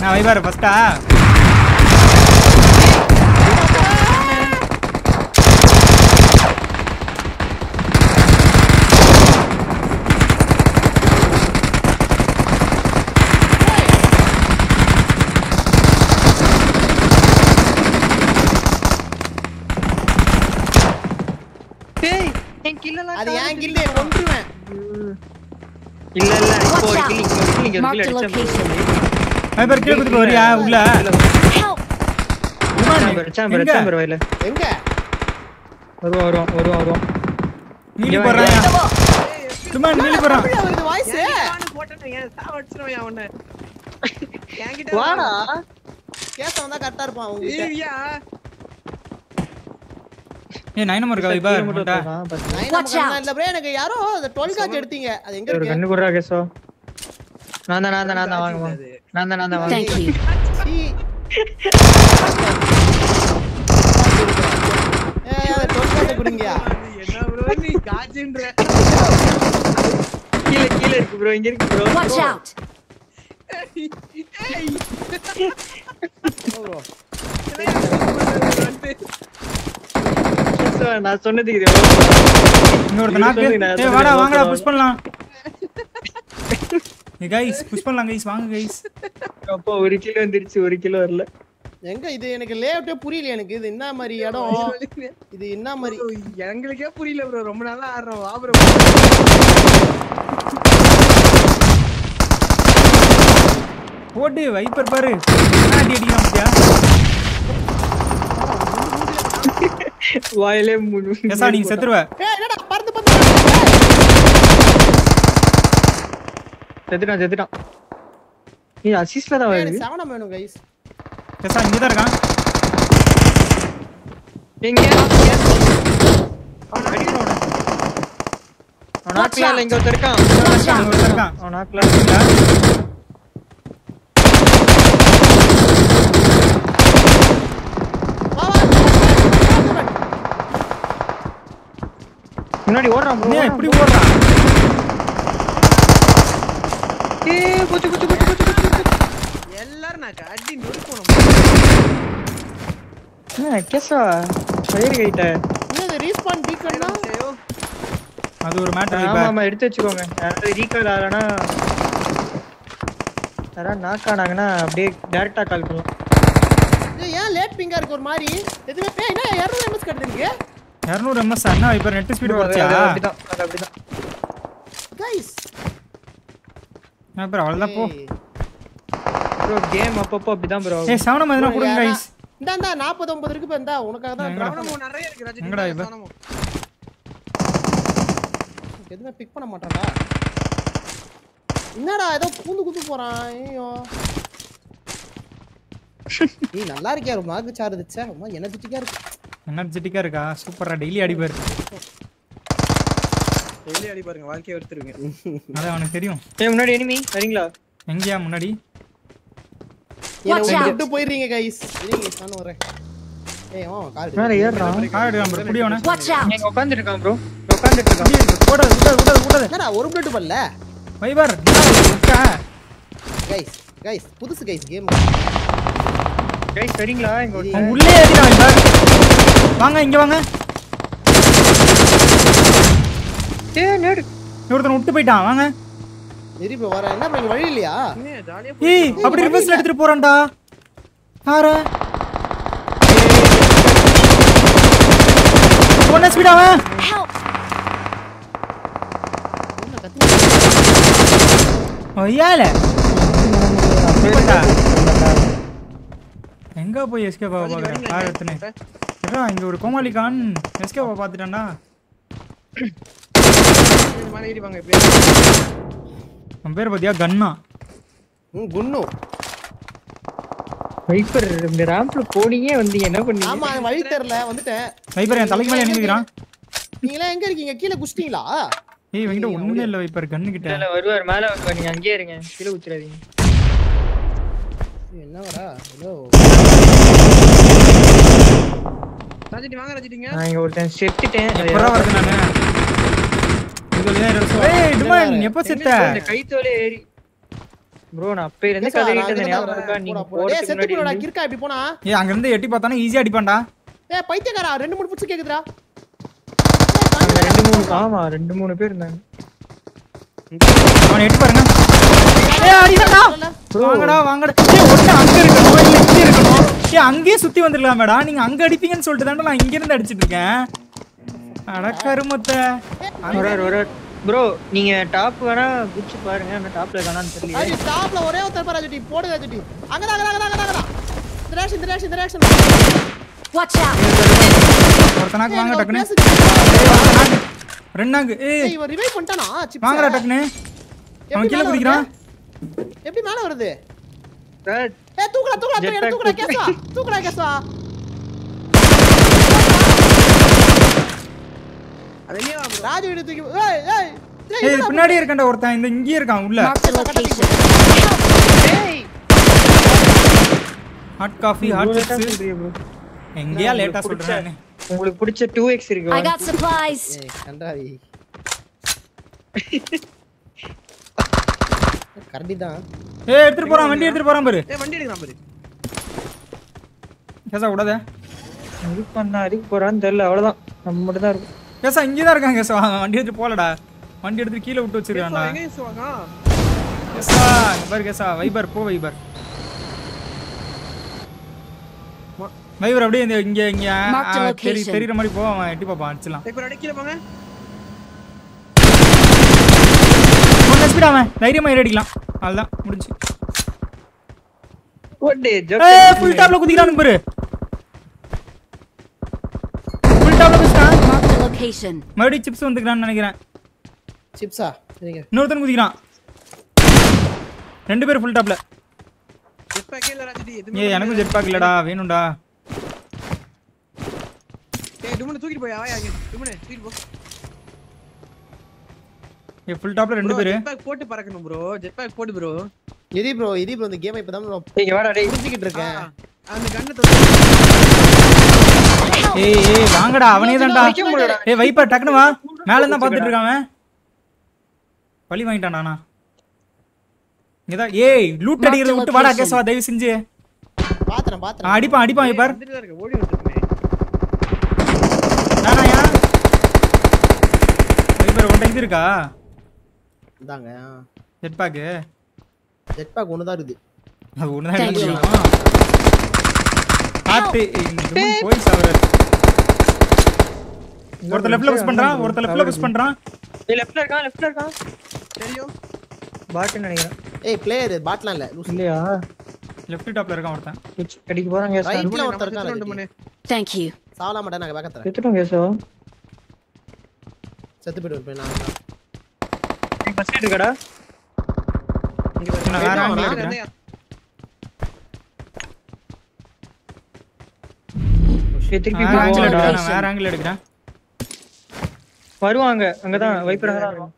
நான் வைபார் ஃபர்ஸ்டா டேய் என் kill எல்லாம் அது காணோம் ஏன் கில்லே கொன்றுவேன் இல்ல இல்ல இப்போ ஒரு Watch kill இங்க ஒரு kill இங்க ஒரு Marked kill a அடிச்சேன் location. வைபார் கீழே குதிக்க வரியா உள்ள Help! சாம்பர் சாம்பர் எங்க? சாம்பர் வயல எங்க வருவோம் வருவோம் வருவோம் வருவோம் நீலி இங்க போடுறான் சும்மா நீலி போடுறான் அப்படியா வருது வாய்ஸ் வாடா கேச வந்தா கரெக்டா இருப்பான் உங்ககிட்ட ஏ நைனம் இருக்கா வைபார் மட்டும் முட்டா எடுத்துக்கலாம், பாத்து. நைன் Watch நமக்கு out. இல்ல ப்ரோ எனக்கு யாரோ அந்த 12 காட்ச் எடுத்தீங்க அது எங்க ஒரு இருக்கு கண்ணு குடுறா கேசோ நான் தான் நான் தான் நான் தான் வாங்க வாங்க. நான் தான் நான் தான் வாங்க Thank you. சீ. ஏய், அந்த 12 காட்ச் குடுங்கயா கீழே கீழே இருக்கு ப்ரோ இங்க இருக்கு ப்ரோ Watch out! ப்ரோ கேசோ நான் சொன்னதுக்கு இது இன்னொருத்த நாக்கு ஏய் வாடா வாங்கடா புஷ் பண்ணலாம் ஏய் கைஸ் புஷ் பண்ணலாம் கைஸ் வாங்க கைஸ் அப்போ ஒரு கிலோ வந்துருச்சு ஒரு கிலோ வரல எங்க இது எனக்கு லேஅவுட்டே புரியல எனக்கு இது என்ன மாதிரி இடம் இது என்ன மாதிரி எங்களுக்கே புரியல ப்ரோ ரொம்ப நாளா ஆடுறோம் வா ப்ரோ போட்டு வைப்பர் பாரு என்ன அடி அடிக்கிறான் பாத்தியா வாயிலே மூணு எசா நீங்க செத்துருவ ஏய் என்னடா பறந்து பறந்து செத்துட்டான் செத்துட்டான் நீ அசிஸ்ட்ல தான் ஏய், வருது எனக்கு செவனம் வேணும் கைஸ் எசா இங்க தான் இருக்கான் எங்க அவன் அடிக்கிறான் அவனை. அவன் நாக்குல இல்ல, இங்க ஒருத்தன் இருக்கான் அங்க ஒருத்தன் இருக்கான் அவன் நாக்குல வா வா முன்னாடி ஓடுறான் bro, ஏன் ஓடுறான் இப்படி bro. ஓடுறான் ஏய், போச்சு, போச்சு, போச்சு, போச்சு, போச்சு, போச்சு. எல்லாரும் நான் அடி நொறுக்கணும் என்ன, கேசா வயிறு கைட்ட என்னது ரீஸ்பான் பீக்கன்னா ஐயோ அது ஒரு மேட்டர் ஆமா வைப்பர் ஆமா எடுத்து வச்சுக்கோங்க யாராவது ரீகால் ஆகலனா யாராவது நாக் ஆனாங்கன்னா அப்படியே டேரக்டா கால் பண்ணலாம் ஏய், ஏன் லேட் பிங்கா இருக்கு ஒரு மாதிரி எதுவுமே ஏய், என்ன 200 எம்எஸ் கட்டுதுங்க இரநூறு எம்எஸ் என்ன வைப்பர் நெட் ஸ்பீடு அது குறைச்சியா அது அப்படிதான் அது அப்படிதான் கைஸ் வைப்பர் அவ்வளோதான் போ ப்ரோ கேம் அப்பப்போ அப்படிதான் ப்ரோ ஏய் சவனம் எதுனா கொடுங்க கைஸ் இந்தா இந்தா 40 50 இருக்கு இப்ப இந்தா உனக்காக தான் எங்கடா? திராவிடம் சவனமும் நிறைய இருக்கு ரஜினி எங்கடா இவன்? சவனமும். எதுவுமே பிக் பண்ண மாட்டான்டா என்னடா ஏதோ பூந்து குத்து போறான் ஐயோ நீ நல்லா இருக்கியா ரொம்ப மார்க்கு சார் இருந்துச்சா ரொம்ப எனர்ஜெட்டிக்கா இருக்கு எனர்ஜெட்டிக்கா இருக்கா சூப்பரா டெய்லி அடிப்பார் டெய்லி அடி பாருங்க வாழ்க்கையை எடுத்துருங்க அதான் அவனுக்கு தெரியும் ஏய் முன்னாடி எனிமி வரீங்களா எங்கேயா முன்னாடி Watch என்ன out. விட்டு போயிடுறீங்க கைஸ் இருங்க நானும் வரேன் ஏய் அவன் கார் மேல ஏறுறான் கார் எடுக்கலாம் ப்ரோ புடி அவனை Watch out! இங்க உட்கார்ந்துட்டு இருக்கான் ப்ரோ உட்கார்ந்துட்டு இருக்கான் கூடாது கூடாது கூடாது கூடாது என்னடா ஒரு பிளேட் பண்ணல வைபர் கைஸ் கைஸ் புதுசு கைஸ் கேம் கைஸ் வரீங்களா இங்க ஒரு அவன் உள்ளே ஏறிடான் வைபர் வாங்க இங்க வாங்க ஏய் நேடு ஒருத்தன் விட்டு போயிட்டான் வாங்க திருப்பி வர என்ன பண்ணி வழி இல்லையா என்ன ஜாலியா ஏய் அப்படி ரிவர்ஸ்ல எடுத்துட்டு போறான்டா யார ஒன்ன ஸ்பீட் அவன் Help! என்ன கத்தி ஐயால எங்க போய் எஸ்கே பாபா பாக்குறேன் கார் எடுத்துனே ஏடா இங்க ஒரு கோமாளி கான் எஸ்கே பாபா பாத்துட்டான்டா மேல ஏறி வாங்க இப்படியே அவன் பேர் பாத்தியா கன்னா ம் குன்னு வைப்பர் இந்த ராம்ப்ல போனீங்க வந்தீங்க என்ன பண்ணீங்க ஆமா வழி தெரியல வந்துட்டேன் வைப்பர் என் தலைக்கு மேல நின்னுக்கிறான் நீங்களா எங்க இருக்கீங்க கீழே குச்சிட்டீங்களா ஏய் இவங்கிட்ட ஒண்ணுமே இல்ல வைப்பர் கன்னு கிட்ட இல்ல வருவார் மேல வருவார் நீங்க அங்கேயே இருங்க கீழே ஊத்துறாதீங்க இது என்ன வரா ஹலோ ரஜினி வாங்க ரஜினிங்க நான் இங்க ஒருத்தன் செத்துட்டேன் அது எப்பரா வருது நானு இது வழியா இருக்க ஏய் டுமான் எப்போ செத்த இந்த கைத்தோலே ஏறி ப்ரோ நான் அப்பையில இருந்து கேசவா, நான் கதறிட்டு இருந்தேன் இங்கதான் ஞாபகம் இருக்கா வரேன். நீங்க போடா, போடா. டேய், போறதுக்கு செத்து போடுடா, முன்னாடி கிறுக்கா, இப்படி போனா. ஏ அங்கிருந்து எட்டி பார்த்தானா ஈஸியா அடிப்பான்டா ஏய், பைத்தியக்காரா, ரெண்டு மூணு புடிச்சு கேக்குதுடா. அங்க ரெண்டு மூணு ஆமா ரெண்டு மூணு பேர் இருந்தாங்க அவனை எட்டி பாருங்க ஏய் அடிடா வாங்கடா வாங்கடா ஏய் ஒண்ணு அங்க இருக்கணும் இல்ல இங்க இருக்கணும் ஏய் அங்கேயே சுத்தி வந்துடலாமேடா நீங்க அங்க அடிப்பீங்கன்னு சொல்லிட்டு தான்டா நான் இங்க இருந்து அடிச்சிட்டு இருக்கேன் அட கருமத்தை வரார் வரார் ப்ரோ நீங்க டாப் வேணா குச்சி பாருங்க அந்த டாப்ல இருக்கானான்னு தெரியல அது டாப்ல ஒரே ஒருத்தர் பாரு, ராஜுட்டி. போடு, ராஜுட்டி. அங்கதான், அங்கதான், அங்கதான், அங்கதான். இந்த direction, இந்த direction, இந்த direction. Watch out! ஒருத்தனாக்கு ஏய், வாங்க இவன் டக்குன்னு பேசுச்சு. ஏய், ஒருத்தனாக்கு. ரெண்டாக்கு ஏய் ஏய், இவன் revive பண்ணிட்டானா, chips-அ? வாங்கடா டக்குன்னு அவன் எப்படி கீழே மேல குதிக்கிறான் வருது? எப்படி மேல வருது சார் ஏய் தூக்குடா தூக்குடா Jet தூக்குடா pack தூக்குடா தூக்கு. கேசவா தூக்குடா கேசவா அது இல்லையா bro? ராஜு வீடு தூக்கி ஏய் ஏய் ஏய், ஏய் என்னடா பின்னாடியே இருக்கான்டா ஒருத்தன் இந்த இங்கேயே இருக்கான் உள்ள Marked a location. ஏய் ஹாட் காஃபி ஹாட் லேட்டா சிப்ஸ் சொல்றீங்க ப்ரோ எங்கேயா லேட்டா உங்களுக்கு சொல்றேன் நானு. உங்களுக்கு பிடிச்ச 2x இருக்கு I got supplies. ஏய் கண்டாவி கரடி தான் ஏய் எடுத்துட்டு போறான் வண்டி எடுத்துட்டு போறான் பாரு ஏய், வண்டி எடுக்கிறான் பாரு கேசா விடாத இது பண்ணா அதுக்கு போறான்னு தெரியல அவ்வளவுதான் நம்ம மட்டும் தான் இருக்கும் கேசா இங்கே தான் இருக்கான் கேசா அவன் வண்டி எடுத்துட்டு போலடா வண்டி எடுத்துட்டு கீழே விட்டு வச்சிருக்கான்டா எங்க சுவாங்க கேசா இங்க பாரு கேசா வைபர் போ வைபர் வைபர் அப்படியே இந்த இங்க இங்க Mark the ஆ, தெரி location. தெரியுற மாதிரி போ அவன் எட்டி பாப்பான் அடிச்சலாம் இப்ப அடிக்கல போங்க ஒன்னு ஸ்பீட் அவன் தைரியமா ஏறி அடிக்கலாம் அதுதான் முடிஞ்சு ஓடே ஏய் ஃபுல் டாப்ல குதிக்கிறானுங்க பாரு ஃபுல் டாப்ல குதிச்சான் Marked a location. மறுபடியும் சிப்ஸ் வந்துக்கிறான்னு நினைக்கிறேன் சிப்ஸா சரிங்க இன்னொருத்தன் குதிக்கிறான் ரெண்டு பேரும் ஃபுல் டாப்ல எப்ப கீழ ராஜடி எதுவுமே ஏய் எனக்கும் ஜெட் பேக் இல்லடா வேணும்டா ஏய் டுமனை தூக்கிட்டு போய் ஆயா டுமனை தூக்கிட்டு போ ஏ ஃபுல் டாப்ல ரெண்டு பேரு ஜெட் பேக் போட்டு பறக்கணும் ப்ரோ ஜெட் பேக் போட்டு ப்ரோ எதி ப்ரோ எதி ப்ரோ இந்த கேம் இப்பதான் bro இங்க வாடா டேய் புரிஞ்சுக்கிட்டு இருக்கேன் அந்த கண்ணை தொட்டு ஏய் ஏய் வாங்கடா அவனே தான்டா வைக்க முடியலடா. ஏய் வைப்பர் டக்குனு வா மேல இருந்தா பாத்துட்டு இருக்கான் அவன் பழி வாங்கிட்டான்டா நான் இங்கதான் ஏய் லூட் அடிக்கிறது விட்டு வாடா கேசவா தயவு செஞ்சு பாத்துறேன் ஆ, பாத்துறேன் அடிப்பான் அடிப்பான் வைப்பர் வந்துட்டு தான் இருக்கு ஓடி வந்துருமே நானாயா வைப்பர் உன்ட்ட இது இருக்கா இந்தாங்க ஜெட் பேக்கு ஜெட் பேக் ஒன்று தான் இருக்குது அது ஒண்ணுதான் Thank எடுக்க you. முடியும் பார்த்து இந்த போய் சாவறாரு ஒருத்தர் லெஃப்ட்ல புஷ் பண்றான் ஒருத்தர் லெஃப்ட்ல புஷ் பண்றான் ஏய் லெஃப்ட்ல இருக்கான் லெஃப்ட்ல இருக்கான் தெரியும் பாட்டு நினைக்கிறேன் ஏய் பிளேயர் பாட்லாம் இல்ல லூசு. இல்லையா லெஃப்ட் டாப்ல இருக்கான் ஒருத்தன் குச்சி அடிக்க போறாங்க Right. கேசவா வீட்ல ஒருத்தர் இருக்கான் டுமனே Thank you. சாவலாம் மாட்டேன் நாங்க பேக்க தரேன் எடுத்துட்டோம் கேசவா செத்து போயிட்டு இருப்பேன் நான் ஃபர்ஸ்ட் இருக்கடா இங்க பாரு. நான் வேற Right, ஆங்கிள் ஆமா. எடுக்கிறேன் என்னையா? ஏய், திருப்பி வேற ஆங்கிள் போவாடா. எடுக்கிறேன் நான் வேற ஆங்கிள் எடுக்கிறேன் வருவாங்க அங்கதான் வைப்பர் தான் இருக்கும்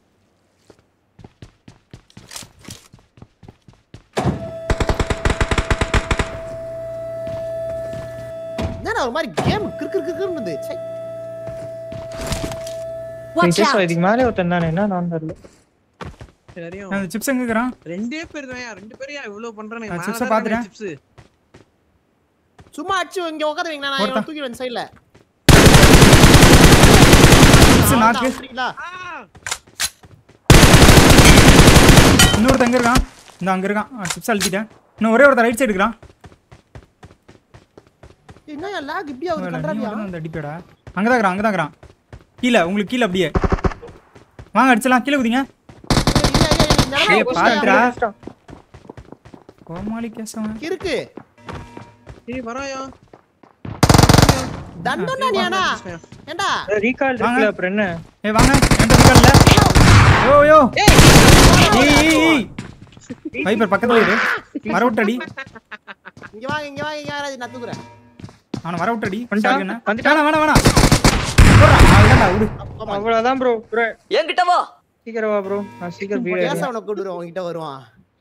என்னடா ஒரு மாதிரி கேம் கிறுக்கு கிறுக்குன்னு சை Watch கேசவா out! இதுக்கு மேலே ஒருத்தன் தானே என்ன நான் தெரியல தெரியும் அந்த சிப்ஸ் எங்க இருக்கிறான் ரெண்டே பேர் தான் ரெண்டு பேரையா இவ்வளவு பண்றானே நான் மேல chips அ தான் பாத்துட்டேன். chips. சும்மா அடிச்சு இங்க உட்கார வைங்க நான் ஒருத்தன். இவனை தூக்கிடுவேன் சைடுல சிப்ஸ் நாக்கு ஆ! இன்னொருத்தன் எங்க இருக்கான் இந்த அங்க இருக்கான் சிப்ஸ் அழுத்திட்டேன் இன்னும் ஒரே ஒருத்தர் ரைட் சைடு இருக்கிறான் என்ன லாக் இப்படி ஆகுது நீ கண்டாவியா மட்டும் அந்த அடிப்படா அங்கதான் இருக்கிறான் அங்கதான் இருக்கிறான் கீழே உங்களுக்கு கீழே அப்படியே வாங்க அடிச்சலாம் கீழே குதிங்க ஏய், பாத்துடா. கோமாளி கேசவன் இருக்கு ஏய் வராயா தண்டோண்டா நீ ஆனா ஏண்டா ரீகால் வாங்க. இருக்குல்ல அப்புறம் என்ன ஏய் வாங்க எந்த இருக்கான்ல யோ யோ ஏய் ஏய் ஏய் வைப்பர் பக்கத்துல இரு வர விட்டடி இங்க வாங்க இங்க வாங்க இங்க வாங்க நான் தூக்குறேன் அவனை வர விட்டடி வந்துட்டான்? என்ன வந்துட்டான்? வேணாம் வேணாம் வேணாம் போடுறா, அவ்வளவுதான்டா, விடு ஆமா அவ்வளவுதான் ப்ரோ என்கிட்ட வா சீக்கிரம் வா ப்ரோ நான் சீக்கிரம் வீடு கேசவனை கூப்பிடுறோம் உங்ககிட்ட வருவான்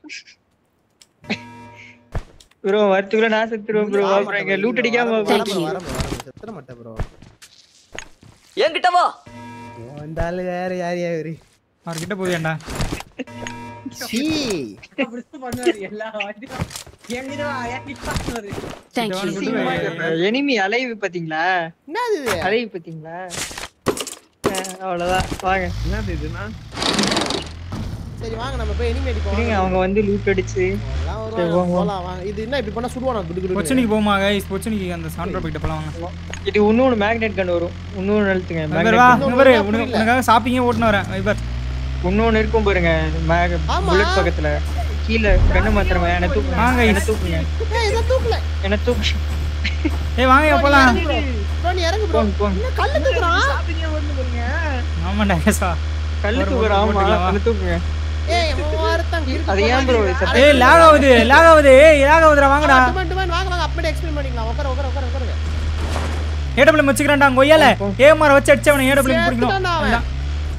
ப்ரோ வரத்துக்குள்ள நான் செத்துருவேன் ப்ரோ அப்புறம் இங்க லூட் அடிக்காம Thank you. செத்துற மாட்டேன் ப்ரோ என்கிட்ட வா இந்த ஆளு வேற யார் யாரு அவர்கிட்ட போதியாண்டா சீ அப்படிதான் பண்ணுவாரு எல்லா வாட்டியும். என்கிட்ட வா, என்கிட்ட வாங்குவாரு. Thank you. எனிமி அலைவு பாத்தீங்களா என்னது இது அலைவு பாத்தீங்களா அஹ், அவ்வளவுதான் வாங்க என்னது இதுனா? சரி வாங்க நம்ம போய் எனிமே அடிப்போம் இருங்க அவங்க வந்து லூட் அடிச்சு எல்லாம் சரி, வருவாங்க, வாங்க. போலாம் வாங்க இது என்ன இப்படி பண்ணா சுடுவானா குடு குடு குடு பொச்சனிக்கு போமா கைஸ் பொச்சனிக்கு அந்த சாண்ட்ரா போயிட்டு போலாம் வாங்க இது இன்னொரு மேக்னெட் கன் வரும் இன்னொரு அழுத்துங்க வைபர் வா மேக்னெட் வைபர் புரியல. உனக்கு உனக்காக ஷாப்பிங்கே ஓட்டுன்னு வரேன் வைபர் இன்னொன்னு இருக்கும் பாருங்க ஆமா. புல்லட் பக்கத்துல கீழே கண்ணு மாத்திரமா என்ன தூக்குங்க வாங்க, என்ன guys. தூக்குங்க ஏய் இத தூக்கல என்ன தூக்கு ஏய் வாங்க போலாம் ப்ரோ நீ இறங்கு ப்ரோ போங்க போங்க என்ன கல்லு தூக்குறான் shopping ஏ வந்து பாருங்க. ஆமாண்டா கேசா கல்லு ஒரு தூக்குறா ஆமா போட்டுக்கலாம் வா. என்ன தூக்குங்க ஏய் அவன் ஒருத்தன் கிறுக்கு அது ஏன் ப்ரோ ஏய் லாக் ஆகுது லாக் ஆகுது ஏய் லாக் ஆகுதுடா வாங்கடா டிமாண்ட் டிமாண்ட் வாங்க வாங்க அப்படியே எக்ஸ்பிளைன் பண்ணிக்கலாம் உட்கார உட்கார உட்கார உட்காருங்க ஏடபிள்யூ வச்சுக்கிறேன்டா கொய்யால ஏமார வச்சு அடிச்சு அவனை ஏடபிள்யூ பிடிக்கணும் செத்துட்டான்டா அவன். அதான்.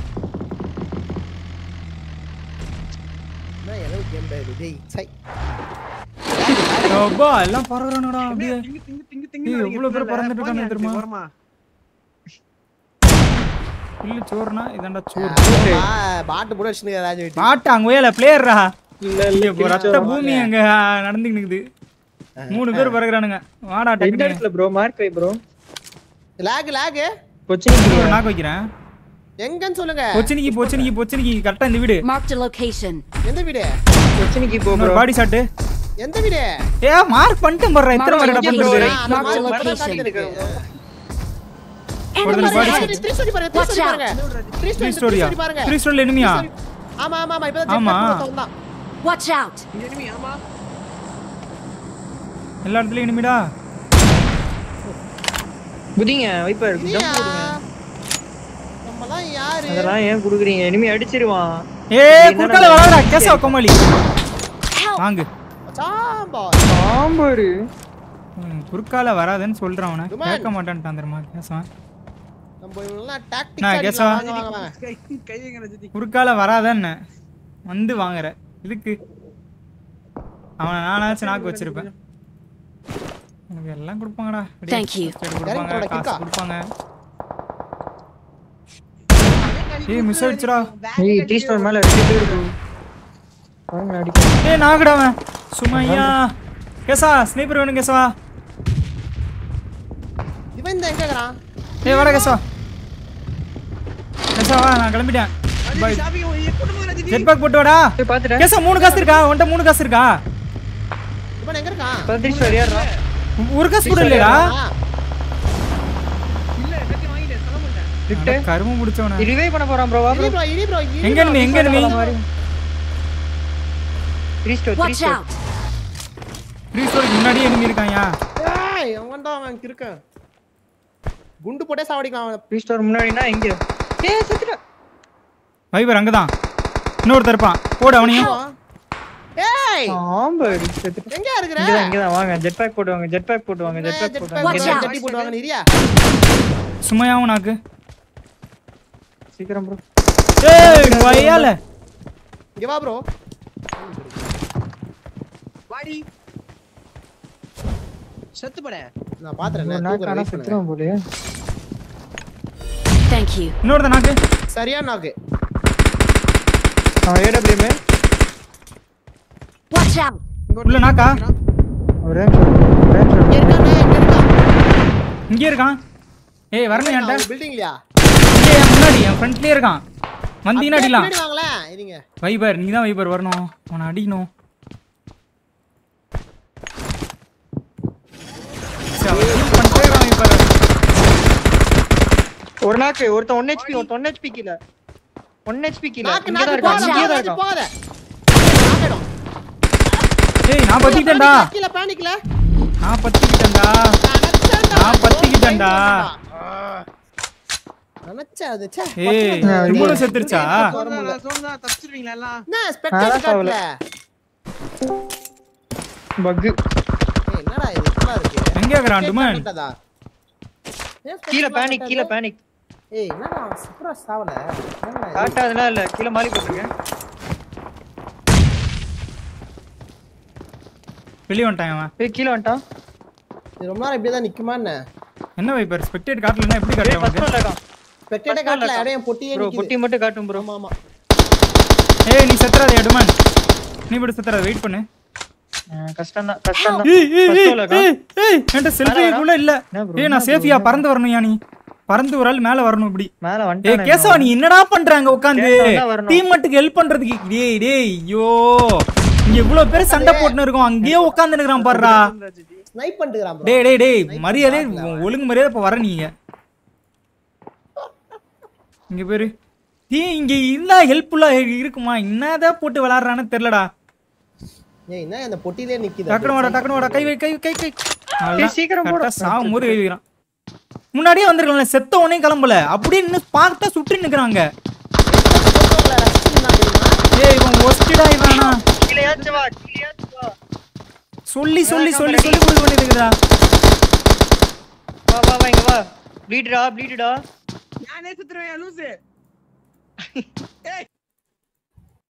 என்ன எலவு கேம் இது டேய் சை அப்பா எல்லாம் பறக்குறானுடா அப்படியே திங்கு, திங்கு, திங்கு, ஏய், திங்குன்னு எவ்வளவு பேர் அடிக்கிறதுனால பறந்துட்டு இருக்காங்க போங்க, தெரியுமா? ஓரமா. இல்ல சோறுனா இதான்டா சோறு பா- பாட்டு போட வச்சுன்னு ராஜு வீட்டு பாட்டு அங்க ஒய்யால பிளேயர்ரா இல்ல இல்ல இப்போ ரத்த பூமி அங்க நடந்துக்கிட்டு இருக்குது மூணு பேர் பறக்குறானுங்க வாடா எந்த டக்குனு இடத்துல ப்ரோ மார்க் வை ப்ரோ லாக் லாக் கொச்சின் ஒரு நாக்கு வைக்கிறேன் எங்கன்னு சொல்லுங்க பொச்சனிக்கு பொச்சனிக்கு பொச்சனிக்கு கரெக்டா இந்த வீடு Marked a location. எந்த வீடு கொச்சினிக்கு போ ப்ரோ இன்னொரு பாடி ஷாட்டு எந்த வீடு ஏ மார்க் பண்ணிட்டு போடுறேன் எத்தனை Mark மார்க் the பண்றது location. ஆ, அந்த Mark the மாதிரி படம் location. காட்டுது எனக்கு. ஒரு Enemies body ahead. shot. Three story பாருங்க த்ரீ Watch ஸ்டோரி out. பாருங்க த்ரீ த்ரீ ஸ்டோரி ஸ்டோரியா ஸ்டோரி பாருங்க த்ரீ ஸ்டோரியில் எனிமியா ஆமா ஆமா ஆமா இப்பதான் ஆமா. செக் தான் Watch out. இங்க enemy, ஆமா. எல்லா இடத்துலயும் எனிமிடா குதிங்க வைப்பர் இல்லையா ஜம்ப் கொடுங்க நம்மலாம் யாரு அதெல்லாம் ஏன் குடுக்குறீங்க இனிமே அடிச்சிருவான் ஏ குறுக்கால வராதடா கேசா கோமாளி Help. வாங்கு சாம்பா சாம்பாரு ம், குறுக்கால வராதுன்னு சொல்றான் அவனை Come on. கேட்க மாட்டான்ட்டான் தெரியுமா கேசவன் நம்ம இவங்கலாம் டாக்டிக் நான் guess-ஆ? வாங்க வாங்க வாங்க கை- கை வைங்க ரஜினி. குறுக்கால வராதன்னு வந்து வாங்குற இதுக்கு அவனை நானாச்சும் நாக்கு வச்சிருப்பேன் எனக்கு எல்லாம் கொடுப்பாங்கடா அப்படியே Thank you. first aid கொடுப்பாங்க இறங்கி போடா, காசு கிறுக்கா. கொடுப்பாங்க ஏய் மிஸ் ஆயிடுச்சுடா ஏய் த்ரீ ஸ்டார் மேல ரெண்டு பேர் bro. பாருங்க அடிக்க ஏய் நாகடா அவன் சும்மா ஐயா கேசா ஸ்னைப்பர் வேணும் கேசவா இவன் இந்த எங்க இருக்கறான் ஏய் வாடா கேசவா கேசவா வா நான் கிளம்பிட்டேன் ரஜினி, shopping ஏ, கூட்டு போங்க ரஜினி. ஜெட் பேக் போட்டு வாடா போய் பாத்துட்டேன் கேசா மூணு காசு இருக்கா உன்கிட்ட மூணு காசு இருக்கா இவன் எங்க இருக்கான் இப்ப த்ரீ ஸ்டார் ஏறா ஒரு காசு கூட இல்லையா ஆ, இல்ல, எல்லாத்தையும் வாங்கிட்டேன், சொல்ல மாட்டேன். விட்டு கரும முடிச்சவன ரிவைவ் பண்ண போறான் ப்ரோ வா இடி ப்ரோ bro இடி bro இடி எங்க bro. enemy, எங்க enemy? Three star three Watch star out. Three ஸ்டோருக்கு முன்னாடியே enemy இருக்காயா ஏய் அவன் தான் அவன் கிறுக்கன் குண்டு போட்டே சாவடிக்கலாம் அவனை த்ரீ ஸ்டார் முன்னாடினா எங்க ஏய் செத்துடா வைபர் அங்கதான் இன்னொருத்தர் இருப்பான் போடு அவனையும் ஏய் சாம்பார் செத்துடா எங்க இருக்கிற இங்கதான் இங்கதான் வாங்க ஜெட் பேக் போட்டு வாங்க ஜெட் பேக் போட்டு வாங்க ஜெட் பேக் ஜெட் போட்டு பேக் வாங்க Watch out. ஜெட்டி போட்டு வாங்க நிரியா சும்மையாவும் நாக்கு சீக்கிரம் ப்ரோ ஏய் வயல இங்க வா ப்ரோ வாடி. செத்து போட. நான் பாத்துறேன் நான் நான் தூக்குறேன், காணா wait பண்ணுங்க. செத்துறோம் போலயே Thank you. இன்னொருத்த நாக்கு சரியா நாக்கு அவன் ஏடபிள்யூமே Watch out. உள்ள நாக்கா ஒரே நிமிஷம், ஒரே நிமிஷம். இங்க இருக்கானே எங்க இருக்கான் இங்கே இருக்கான் ஏய் வரணும் என்கிட்ட பில்டிங்லயா இங்கே என் முன்னாடி என் ஃப்ரண்ட்லயே இருக்கான் வந்தீங்கன்னா அடிக்கலாம் பின்னாடி வாங்களேன் இருங்க வைபர் நீ தான் வைபர் வரணும் அவனை அடிக்கணும் சரி, அவன் heal பண்ணிட்டே இருக்கான் வைபர். ஒரு நாக்கு ஒருத்தன் ஒன் ஹெச்பி ஒருத்தன் ஒன் ஹெச்பி கீழ ஒன் ஹெச்பி கீழ நாக்கு இங்க தான் நாக்கு இருக்கான் போகாத இங்கே தான் நாக்கு இருக்கான் போகாத நாக்கிடும். ஏய் நான் பத்திக்கிட்டேன்டா கீழே பேனிக்ல நான் பத்திக்கிட்டேன்டா நான் பத்திக்கிட்டேன்டா. நினைச்சேன் அது ச்சே ஏய் பத்திக்கிட்டேன். திரும்பவும் செத்துருச்சா சோர்ந்தா, சோர்ந்தா, தப்பிச்சிருவீங்களா எல்லாம்? என்ன ஸ்பெக்டேட்டர் சாவல. காட்டல பக்கு ஏய் என்னடா இது இப்படிலாம் இருக்கு எங்க இருக்கிறான் டுமன் காட்டதா? ஏன் கீழ spectator பேனிக் காட்டாது? கீழ பேனிக் ஏய் என்னடா சூப்பரா சாவல என்னடா இது? காட்டாதுலாம் இல்ல கீழ மாலி போட்டுருக்கேன் வெளியே வந்துட்டான் அவன் ஏய் கீழ வந்துட்டான் இது ரொம்ப நேரம் இப்படியே தான் நிக்குமா என்ன என்ன வைப்பர் ஸ்பெக்டேட் காட்டலன்னா எப்படி ஏய் காட்டுறேன் ஃபர்ஸ்ட் உனக்கு ஒன்ல இருக்கான் ஸ்பெக்டேட்டர் காட்டல அப்படியே என் பொட்டியே ப்ரோ நிக்குது பொட்டி மட்டும் காட்டும் ப்ரோ ஆமா ஆமா ஏய் நீ செத்துறாத எடுமன் நீ இப்படி செத்துறாத வெயிட் பண்ணு கஷ்டம் தான் கஷ்டம் தான் ஏய் ஏய் First ஏய் wall இருக்கா? ஏய் ஏய் என்கிட்ட செல்ஃபி கூட இல்ல என்ன bro, ஏய் நான் சேஃபியா பறந்து வரணும் யா நீ பறந்து ஒரு ஆள் மேல வரணும் இப்படி மேல ஏய் வந்துட்டானே கேசவா நீ என்னடா பண்றாங்க உட்காந்து கேசவா தான் வரணும். டீம் மட்டுக்கு ஹெல்ப் பண்றதுக்கு டேய் டேய் ஐயோ இங்க இவ்வளவு பேர் சண்டை போட்டுன்னு இருக்கோம் அங்கேயே உட்கார்ந்து நிக்கிறான் பாருடா ஸ்னைப் பண்ணிட்டுக்கிறான் bro டேய் டேய் டேய் மரியாதை ஒழுங்கு மரியாதை இப்ப வர நீங்க இங்க பேரு டீ இங்க இருந்தா ஹெல்ப்ஃபுல்லா இருக்குமா என்னதான் போட்டு விளையாடுறான்னு தெரியலடா ஏய் என்ன அந்த பொட்டிலே நிக்குது டக்குனு வாடா டக்குனு வாடா கை வை கை கை கை ஏய், சீக்கிரம் போடா. சாவும் போது கை வைக்கிறான் முன்னாடியே வந்திருக்கல செத்த உடனே கிளம்பல அப்படியே நின்னு பார்த்தா சுற்றி நிக்கிறாங்க ஏய் இவன் ஒஸ்டடா இவனா கீழேயாச்சும் வா கீழேயாச்சும் வா சொல்லி சொல்லி சொல்லி சொல்லி புல் பண்ணிருக்குதா வா வா வா இங்க வா ப்ளீடுடா ப்ளீடுடா நானே சுத்துறேன் லூசு